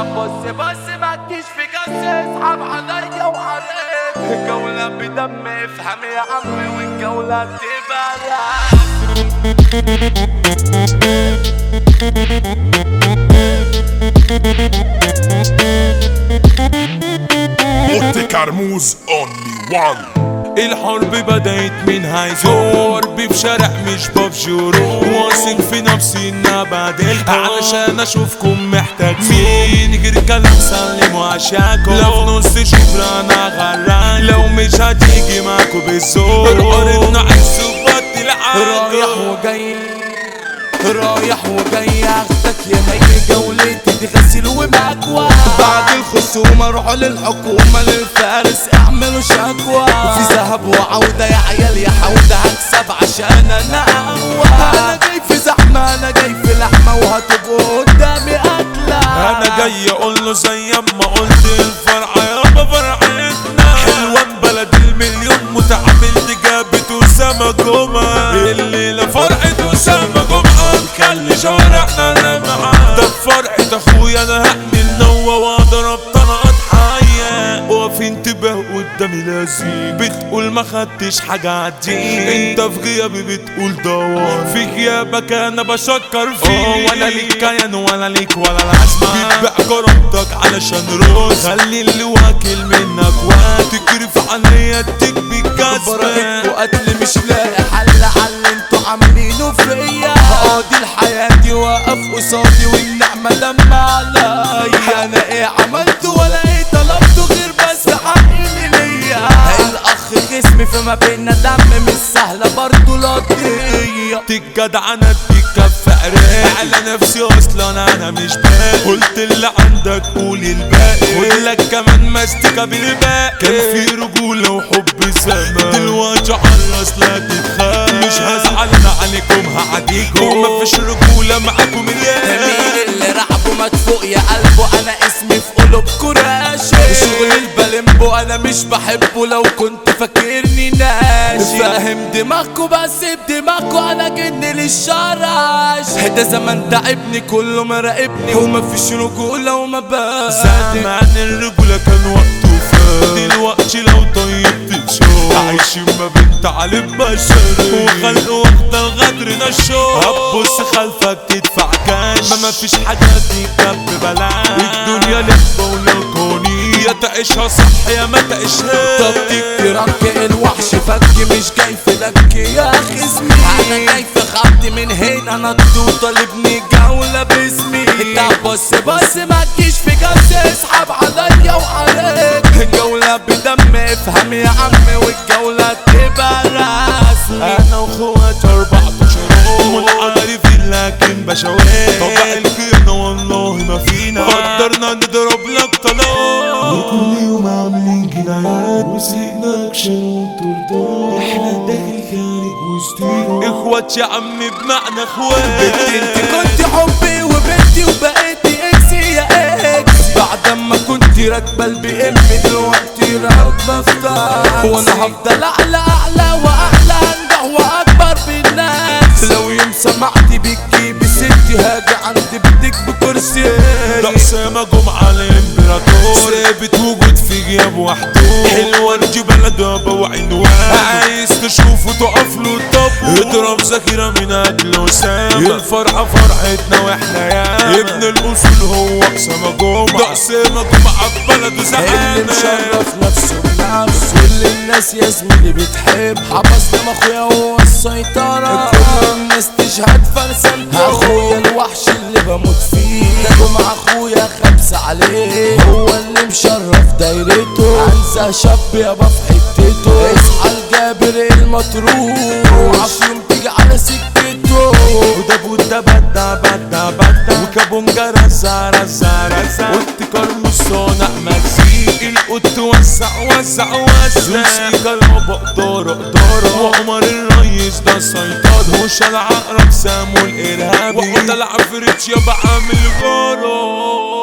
بص بص ما تجيش في جس اسحب عليا وعليك الجولة بدم افهم يا عمي والجولة بتبقى رعب. اوتي كرموز اونلي وان الحرب بدأت من هيزور حربي في شارع مش بفجر واثق في نفسي انها بعدلكم علشان اشوفكم محتاج مين غير كلام سلموا عشاكم لو في نص شبر انا غران لو مش هتيجي معاكوا بالزور قررنا عز وبطل رايح العاقل وجاي رايح وجاي اخدك يا ني جولتي دي غسيل ومكوى بعد الخصومة روحوا للحكومة للفارس اعملوا شكوى وفي ذهب وعودة يا عيال يا حودة هكسب عشان انا اقوى انا جاي في زحمة انا جاي في لحمة وهتبقوا قدامي اكلة انا جاي اقول له زي ما قلت الفرع يابا فرعتنا حلوان بلد المليون متعامل دي جابت اسامه جمعه الليله فرحه اسامه جمعه نخلي شوارعنا لمعه ده فرحه اخويا انا هحمل نوه واضرب طلقات حيه وقف انتباه قدامي لازم بتقول ما خدتش حاجه عديك انت في غيابي بتقول دوار في غيابك انا بشكر فيك ولا ليك كيان ولا ليك ولا لازمه بتبيع كرامتك علشان روز خلي اللي واكل منك وقت تكرف عليا اديك براءة بالجزمه وقتل مش لاقي حل على اللي انتوا عاملينه فيا قاضي لحياتي واقف قصادي والنعمة دم عليا انا ايه عملت ولا ايه طلبته غير بس حقي ليا الاخ جسمي فما بينا دم مش سهلة برضه لطية تتجدع انا اديك كف عراق على نفسي اصلا انا مش باقي قلت اللي عندك قول الباقي خد لك كمان مستكه بالباقي كان في رجوله وحب زمان دلوقتي عرس لا تتخاف مش هزعل انا عليكم هعديكم ومفيش رجوله معاكم مين اليوم اللي رعبه مدفوق يا قلبه انا اسمي في قلوبكوا راشد شغل البلمبو انا مش بحبه لو كنت فاكرني ناشي فاهم دماغكوا بس بدماغكوا انا جن للشرش ده زمان تعبني كله مراقبني ومفيش رجولة وما بس زمان الرجولة كان وقته فات دلوقتي لو طيب تتشوف عايشين ما بين تعليم بشري وخلق واخدة الغدر نشوف هتبص خلفك تدفع كاش ما مفيش حاجة تكب ببلاش الدنيا لعبة ولكوني يا تعيشها صح يا ما تعيشها طب تكرك الوحش فك مش جاي في لك يا خصمي انا جاي في خط من هنا انا طالبني جولة باسمي طب بص بص ما تجيش في جس اسحب عليا وعليك الجولة بدم افهم يا عم والجولة تبقى رسمي انا واخواتي اربع شهور منعرفين لكن بشوات طبع الخيانة والله ما فينا قدرنا نضرب لك طلاق وكل يوم عاملين جنايات وسيبنا اكشن وترداد احنا داخل خارج وسطينا اخوات يا عم بمعنى اخوات انت كنت حبي وبنتي وبقيتي اكسي يا اكس بعد ما كنت راكبه البي ام دلوقتي راكبه فتاح وانا هفضل اعلى اعلى واعلى انجح واكبر بالناس لو يوم سمعتي بتجيبي ستي هاجي عند بيتك بكرسي ده أسامة جمعة الامبراطور ثابت وجود في غياب وحده حلوة نجي بلد ابا وعنوان عايز تشوفه تقف له الطب اضرب ذخيرة من اجل أسامة الفرحة فرحتنا واحنا يا ابن الاصول هو أسامة جمعة ده أسامة جمعة في بلده اللي زمان مشرف نفسه بنفسه كل الناس يا زميلي بتحب حبسنا ما اخويا هو السيطرة كل الناس تشهد فرسان اخويا الوحش اللي بموت فيه ده جمع اخويا خمسة عليه هو اللي مشرف دايرته انسى شاب يابا في حتته اصحى الجابر المطروح عفيهم تيجي على سكته وده بودا بدا بدا بدا وكابونجا رزا رزا رزا والتكر صانع مكسيك القط وسع وسع وسع موسيقى لو بقدر اقدر وعمر الريس ده سيطر وش العقرب سامو الارهابي وعود العفريت يابا عامل غرام